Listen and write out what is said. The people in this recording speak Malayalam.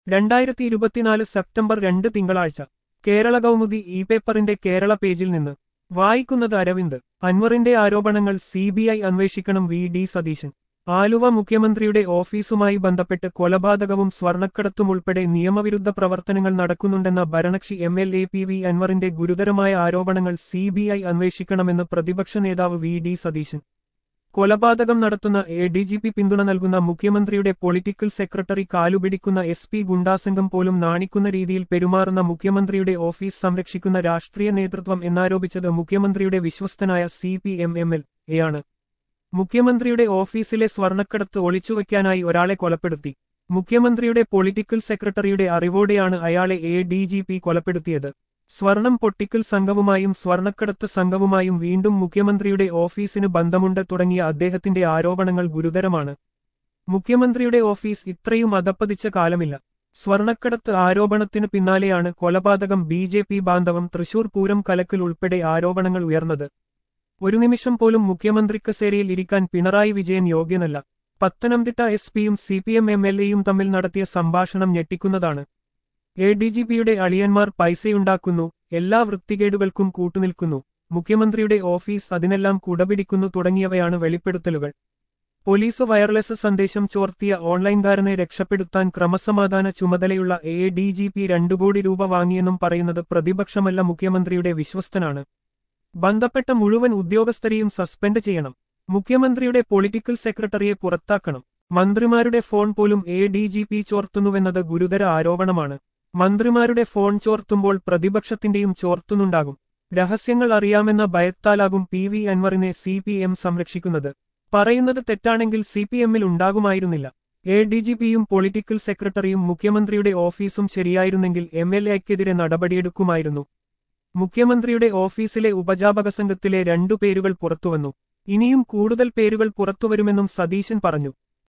രണ്ടായിരത്തി ഇരുപത്തിനാല് സെപ്റ്റംബർ രണ്ട് തിങ്കളാഴ്ച കേരള കൗമുദി ഇ പേപ്പറിന്റെ കേരള പേജിൽ നിന്ന് വായിക്കുന്നത് അരവിന്ദ് അൻവറിന്റെ ആരോപണങ്ങൾ സിബിഐ അന്വേഷിക്കണം വി ഡി സതീശൻ ആലുവ മുഖ്യമന്ത്രിയുടെ ഓഫീസുമായി ബന്ധപ്പെട്ട് കൊലപാതകവും സ്വർണ്ണക്കടത്തും ഉൾപ്പെടെ നിയമവിരുദ്ധ പ്രവർത്തനങ്ങൾ നടക്കുന്നുണ്ടെന്ന ഭരണകക്ഷി M L A P V അൻവറിന്റെ ഗുരുതരമായ ആരോപണങ്ങൾ സിബിഐ അന്വേഷിക്കണമെന്ന് പ്രതിപക്ഷ നേതാവ് വി ഡി സതീശൻ കൊലപാതകം നടത്തുന്ന എ ഡി ജി പി പിന്തുണ നൽകുന്ന മുഖ്യമന്ത്രിയുടെ പൊളിറ്റിക്കൽ സെക്രട്ടറി കാലുപിടിക്കുന്ന എസ് പി ഗുണ്ടാസംഘം പോലും നാണിക്കുന്ന രീതിയിൽ പെരുമാറുന്ന മുഖ്യമന്ത്രിയുടെ ഓഫീസ് സംരക്ഷിക്കുന്ന രാഷ്ട്രീയ നേതൃത്വം എന്നാരോപിച്ചത് മുഖ്യമന്ത്രിയുടെ വിശ്വസ്തനായ C P M M L എയാണ് മുഖ്യമന്ത്രിയുടെ ഓഫീസിലെ സ്വർണ്ണക്കടത്ത് ഒളിച്ചുവെക്കാനായി ഒരാളെ കൊലപ്പെടുത്തി മുഖ്യമന്ത്രിയുടെ പൊളിറ്റിക്കൽ സെക്രട്ടറിയുടെ അറിവോടെയാണ് അയാളെ എ ഡി ജി പി കൊലപ്പെടുത്തിയത് സ്വർണം പൊട്ടിക്കൽ സംഘവുമായും സ്വർണ്ണക്കടത്ത് സംഘവുമായും വീണ്ടും മുഖ്യമന്ത്രിയുടെ ഓഫീസിന് ബന്ധമുണ്ട് തുടങ്ങിയ അദ്ദേഹത്തിന്റെ ആരോപണങ്ങൾ ഗുരുതരമാണ് മുഖ്യമന്ത്രിയുടെ ഓഫീസ് ഇത്രയും അധപ്പതിച്ച കാലമില്ല സ്വർണ്ണക്കടത്ത് ആരോപണത്തിന് പിന്നാലെയാണ് കൊലപാതകം ബി ജെ പി ബാന്ധവം തൃശൂർ പൂരം കലക്കൽ ഉൾപ്പെടെ ആരോപണങ്ങൾ ഉയർന്നത് ഒരു നിമിഷം പോലും മുഖ്യമന്ത്രി കസേരയിൽ ഇരിക്കാൻ പിണറായി വിജയൻ യോഗ്യനല്ല പത്തനംതിട്ട എസ് പിയും C P M M L എയും തമ്മിൽ നടത്തിയ സംഭാഷണം ഞെട്ടിക്കുന്നതാണ് എ ഡി ജി പിയുടെ അളിയന്മാർ പൈസയുണ്ടാക്കുന്നു എല്ലാ വൃത്തികേടുകൾക്കും കൂട്ടുനിൽക്കുന്നു മുഖ്യമന്ത്രിയുടെ ഓഫീസ് അതിനെല്ലാം കുടപിടിക്കുന്നു തുടങ്ങിയവയാണ് വെളിപ്പെടുത്തലുകൾ പോലീസ് വയർലെസ് സന്ദേശം ചോർത്തിയ ഓൺലൈൻകാരനെ രക്ഷപ്പെടുത്താൻ ക്രമസമാധാന ചുമതലയുള്ള എ ഡി ജി പി രണ്ടു കോടി രൂപ വാങ്ങിയെന്നും പറയുന്നത് പ്രതിപക്ഷമല്ല മുഖ്യമന്ത്രിയുടെ വിശ്വസ്തനാണ് ബന്ധപ്പെട്ട മുഴുവൻ ഉദ്യോഗസ്ഥരെയും സസ്പെൻഡ് ചെയ്യണം മുഖ്യമന്ത്രിയുടെ പൊളിറ്റിക്കൽ സെക്രട്ടറിയെ പുറത്താക്കണം മന്ത്രിമാരുടെ ഫോൺ പോലും എ ഡി ജി പി ചോർത്തുന്നുവെന്നത് ഗുരുതര ആരോപണമാണ് മന്ത്രിമാരുടെ ഫോൺ ചോർത്തുമ്പോൾ പ്രതിപക്ഷത്തിന്റെയും ചോർത്തുന്നുണ്ടാകും രഹസ്യങ്ങൾ അറിയാമെന്ന ഭയത്താലാകും പി വി അൻവറിനെ സി പി എം സംരക്ഷിക്കുന്നത് പറയുന്നത് തെറ്റാണെങ്കിൽ സി പി എമ്മിൽ ഉണ്ടാകുമായിരുന്നില്ല എ ഡി ജി പിയും പൊളിറ്റിക്കൽ സെക്രട്ടറിയും മുഖ്യമന്ത്രിയുടെ ഓഫീസും ശരിയായിരുന്നെങ്കിൽ എം എൽ എക്കെതിരെ നടപടിയെടുക്കുമായിരുന്നു മുഖ്യമന്ത്രിയുടെ ഓഫീസിലെ ഉപജാപക സംഘത്തിലെ രണ്ടു പേരുകൾ പുറത്തുവന്നു ഇനിയും കൂടുതൽ പേരുകൾ പുറത്തുവരുമെന്നും സതീശൻ പറഞ്ഞു